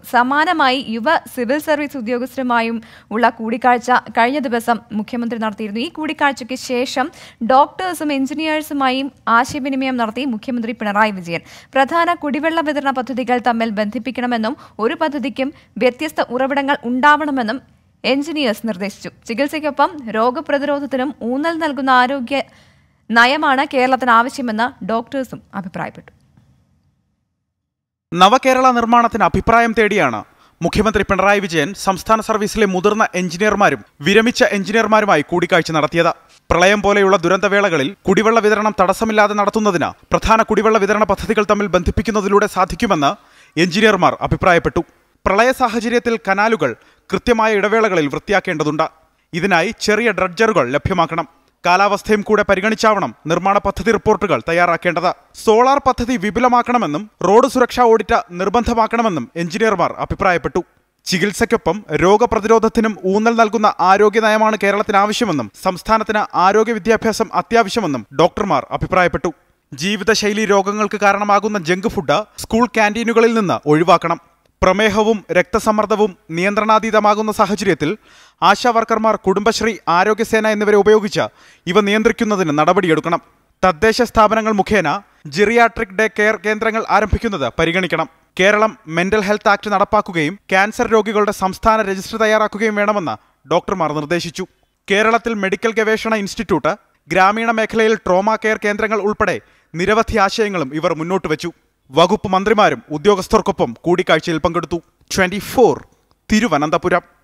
സമാനമായി യുവ civil service ഉദ്യോഗസ്ഥരുമായും ഉള്ള കൂടിക്കാഴ്ച കഴിഞ്ഞ ദിവസം മുഖ്യമന്ത്രി നടത്തിയിരുന്നു ഈ കൂടിക്കാഴ്ചയ്ക്ക് ശേഷം ഡോക്ടേഴ്സും എഞ്ചിനീയേഴ്സുമായും ആശയവിനിമയം നടത്തി മുഖ്യമന്ത്രി പിണറായി വിജയൻ പ്രധാന കുടിവെള്ള വിതരണ പദ്ധതികൾ തമ്മിൽ ബന്ധിപ്പിക്കണമെന്നും ഒരു പദ്ധതിക്കും വ്യത്യസ്ത ഉറവിടങ്ങൾ ഉണ്ടാവണമെന്നും എഞ്ചിനീയേഴ്സ് നിർദ്ദേശിച്ചു ചികിത്സയ്ക്കൊപ്പം രോഗപ്രതിരോധത്തിനും ഊന്നൽ നൽകുന്ന ആരോഗ്യ നയമാണ് കേരളത്തിന് ആവശ്യമെന്ന് ഡോക്ടേഴ്സും അഭിപ്രായപ്പെട്ടു നവകേരള നിർമ്മാണത്തിന് അഭിപ്രായം തേടിയാണ് മുഖ്യമന്ത്രി പിണറായി വിജയൻ സംസ്ഥാന സർവീസിലെ മുതിർന്ന എഞ്ചിനീയർമാരും വിരമിച്ച എഞ്ചിനീയർമാരുമായി കൂടിക്കാഴ്ച നടത്തിയത് പ്രളയം പോലെയുള്ള ദുരന്തവേളകളിൽ കുടിവെള്ള വിതരണം തടസ്സമില്ലാതെ നടത്തുന്നതിന് പ്രധാന കുടിവെള്ള വിതരണ പദ്ധതികൾ തമ്മിൽ ബന്ധിപ്പിക്കുന്നതിലൂടെ സാധിക്കുമെന്ന് എഞ്ചിനീയർമാർ അഭിപ്രായപ്പെട്ടു പ്രളയ സാഹചര്യത്തിൽ കനാലുകൾ കൃത്യമായ ഇടവേളകളിൽ വൃത്തിയാക്കേണ്ടതുണ്ട് ഇതിനായി ചെറിയ ഡ്രഡ്ജറുകൾ ലഭ്യമാക്കണം കാലാവസ്ഥയും കൂടെ പരിഗണിച്ചാവണം നിർമ്മാണ പദ്ധതി റിപ്പോർട്ടുകൾ തയ്യാറാക്കേണ്ടത് സോളാർ പദ്ധതി വിപുലമാക്കണമെന്നും റോഡ് സുരക്ഷാ ഓഡിറ്റ് നിർബന്ധമാക്കണമെന്നും എഞ്ചിനീയർമാർ അഭിപ്രായപ്പെട്ടു ചികിത്സയ്ക്കൊപ്പം രോഗപ്രതിരോധത്തിനും ഊന്നൽ നൽകുന്ന ആരോഗ്യ നയമാണ് കേരളത്തിന് ആവശ്യമെന്നും സംസ്ഥാനത്തിന് ആരോഗ്യ വിദ്യാഭ്യാസം അത്യാവശ്യമെന്നും ഡോക്ടർമാർ അഭിപ്രായപ്പെട്ടു ജീവിതശൈലി രോഗങ്ങൾക്ക് കാരണമാകുന്ന ജങ്ക് ഫുഡ് സ്കൂൾ ക്യാൻറ്റീനുകളിൽ നിന്ന് ഒഴിവാക്കണം പ്രമേഹവും രക്തസമ്മർദ്ദവും നിയന്ത്രണാതീതമാകുന്ന സാഹചര്യത്തിൽ ആശാ വർക്കർമാർ കുടുംബശ്രീ ആരോഗ്യസേന എന്നിവരെ ഉപയോഗിച്ച് ഇവ നിയന്ത്രിക്കുന്നതിന് നടപടിയെടുക്കണം തദ്ദേശ സ്ഥാപനങ്ങൾ മുഖേന ജിറിയാട്രിക് ഡേ കെയർ കേന്ദ്രങ്ങൾ ആരംഭിക്കുന്നത് പരിഗണിക്കണം കേരളം മെന്റൽ ഹെൽത്ത് ആക്ട് നടപ്പാക്കുകയും ക്യാൻസർ രോഗികളുടെ സംസ്ഥാന രജിസ്റ്റർ തയ്യാറാക്കുകയും വേണമെന്ന് ഡോക്ടർമാർ നിർദ്ദേശിച്ചു കേരളത്തിൽ മെഡിക്കൽ ഗവേഷണ ഇൻസ്റ്റിറ്റ്യൂട്ട് ഗ്രാമീണ മേഖലയിൽ ട്രോമ കെയർ കേന്ദ്രങ്ങൾ ഉൾപ്പെടെ നിരവധി ആശയങ്ങളും ഇവർ മുന്നോട്ട് വെച്ചു വകുപ്പ് മന്ത്രിമാരും ഉദ്യോഗസ്ഥർക്കൊപ്പം കൂടിക്കാഴ്ചയിൽ പങ്കെടുത്തു ട്വന്റി തിരുവനന്തപുരം